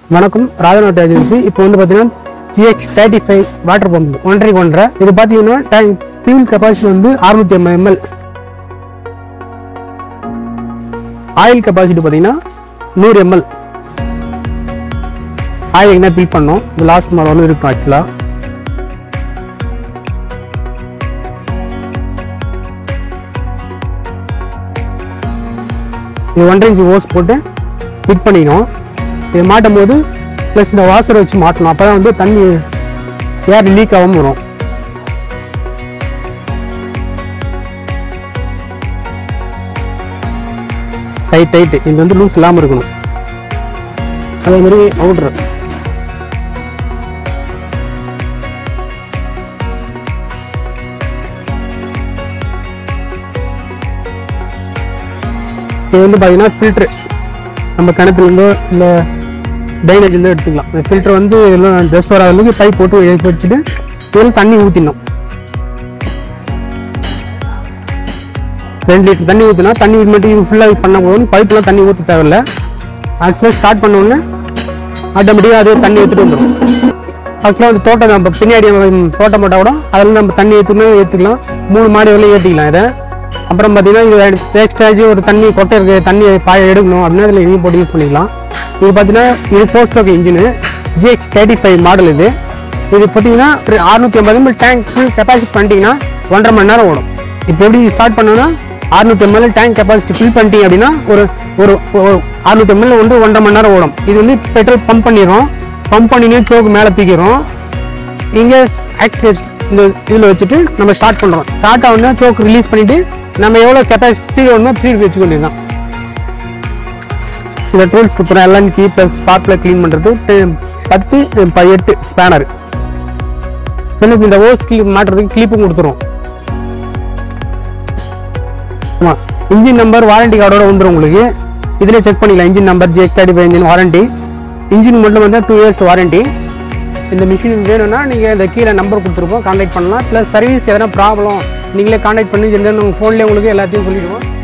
வணக்கம் ராஜநாட்டு ஏஜென்சி இப்போ வந்து பார்த்தீங்கன்னா GX thirty five water pump ஒன்றரை ஒன்றரை இது பார்த்தீங்கன்னா டேங்க் ஃபியூல் கெப்பாசிட்டி வந்து அறுநூத்தி ஐம்பது எம்எல் ஆயில் கெப்பாசிட்டி பார்த்தீங்கன்னா நூறு எம்எல் ஆயில் என்ன ஃபில் பண்ணோம் இது லாஸ்ட் மாடலும் இருக்கும் ஆக்சுவலாக இது ஒன்றரை இன்ச்சு ஓஸ் போட்டு ஃபிட் பண்ணிக்கணும் இது மாட்டும் போது ப்ளஸ் இந்த வாசரை வச்சு மாட்டணும் அப்போ தான் வந்து தண்ணி ஏர் லீக் ஆகாமல் வரும் டைட் டைட் இது வந்து லூஸ் இல்லாமல் இருக்கணும் அதே மாதிரி அவுட்ரு இது வந்து பார்த்தீங்கன்னா ஃபில்ட்ரு நம்ம கிணத்துலேருந்தோ இல்லை டைனேஜ்லேருந்தோ எடுத்துக்கலாம் இந்த ஃபில்டர் வந்து இதெல்லாம் டஸ்ட் வராத அளவுக்கு பைப் போட்டு எடுத்து வச்சுட்டு இதில் தண்ணி ஊற்றிடணும் ரெண்டு லிட்டர் தண்ணி ஊற்றினா தண்ணி இது மட்டும் இது ஃபுல்லாக பண்ண போதும் பைப்லாம் தண்ணி ஊற்ற தேவையில்ல ஆக்சுவலாக ஸ்டார்ட் பண்ண உடனே ஆட்டோமேட்டிக்காக அதே தண்ணி எடுத்துகிட்டு வந்துடும் ஆக்சுவலாக வந்து தோட்டம் நம்ம பின்னாடி நம்ம தோட்டம் போட்டால் கூட அதில் நம்ம தண்ணி ஏற்றணும் ஏற்றிக்கலாம் மூணு மாடி வரலையும் ஏற்றிக்கலாம் இதை அப்புறம் பார்த்தீங்கன்னா இது எக்ஸ்ட்ராஜி ஒரு தண்ணி கொட்டை இருக்கு தண்ணி பாய எடுக்கணும் அப்படின்னா இதில் இதையும் போட்டு யூஸ் பண்ணிக்கலாம் இது பார்த்தீங்கன்னா இது four stroke engine GX thirty five model இது இது பார்த்தீங்கன்னா அறுநூத்தி ஐம்பது எம்எல் டேங்க் ஃபுல் கெப்பாசிட்டி பண்ணிட்டீங்கன்னா ஒன்றரை மணி நேரம் ஓடும் இப்போ எப்படி ஸ்டார்ட் பண்ணோன்னா அறுநூத்தி எம்எல் டேங்க் கெப்பாசிட்டி ஃபில் பண்ணிட்டீங்க அப்படின்னா ஒரு ஒரு ஒரு அறுநூத்தி எம்எல் வந்து ஒன்றரை மணி நேரம் ஓடும் இது வந்து பெட்ரோல் பம்ப் பண்ணிடுறோம் பம்ப் பண்ணினே சோக்கு மேலே தூக்கிறோம் இங்கே ஆக்டிவேட் இந்த இதில் வச்சுட்டு நம்ம ஸ்டார்ட் பண்ணுறோம் ஸ்டார்ட் ஆகுனா சோக்கு ரிலீஸ் பண்ணிவிட்டு நம்ம எவ்வளோ கெப்பாசிட்டி ஸ்பீட் வேணுமோ ஸ்பீட் வச்சுக்க வேண்டியதுதான் இந்த டூல்ஸ் கொடுத்துறோம் எல்லாம் கீ ப்ளஸ் ஸ்பார்க்கில் க்ளீன் பண்ணுறது பத்து ப- எட்டு ஸ்பேனர் எனக்கு இந்த ஓஸ் கிளிப் மாட்டுறதுக்கு கிளிப்பும் கொடுத்துரும் ஆமாம் இன்ஜின் நம்பர் வாரண்டி கார்டோட வந்துடும் உங்களுக்கு இதிலே செக் பண்ணிக்கலாம் engine number J thirty five engine warranty engine மட்டும் வந்து டூ இயர்ஸ் வாரண்டி இந்த மிஷின் வேணும்னா நீங்கள் இந்த கீழே நம்பர் கொடுத்துருப்போம் கான்டாக்ட் பண்ணலாம் ப்ளஸ் சர்வீஸ் எதனா ப்ராப்ளம் நீங்களே கான்டாக்ட் பண்ணி எந்த உங்கள் ஃபோன்லேயே உங்களுக்கு எல்லாத்தையும் சொல்லிடுவோம்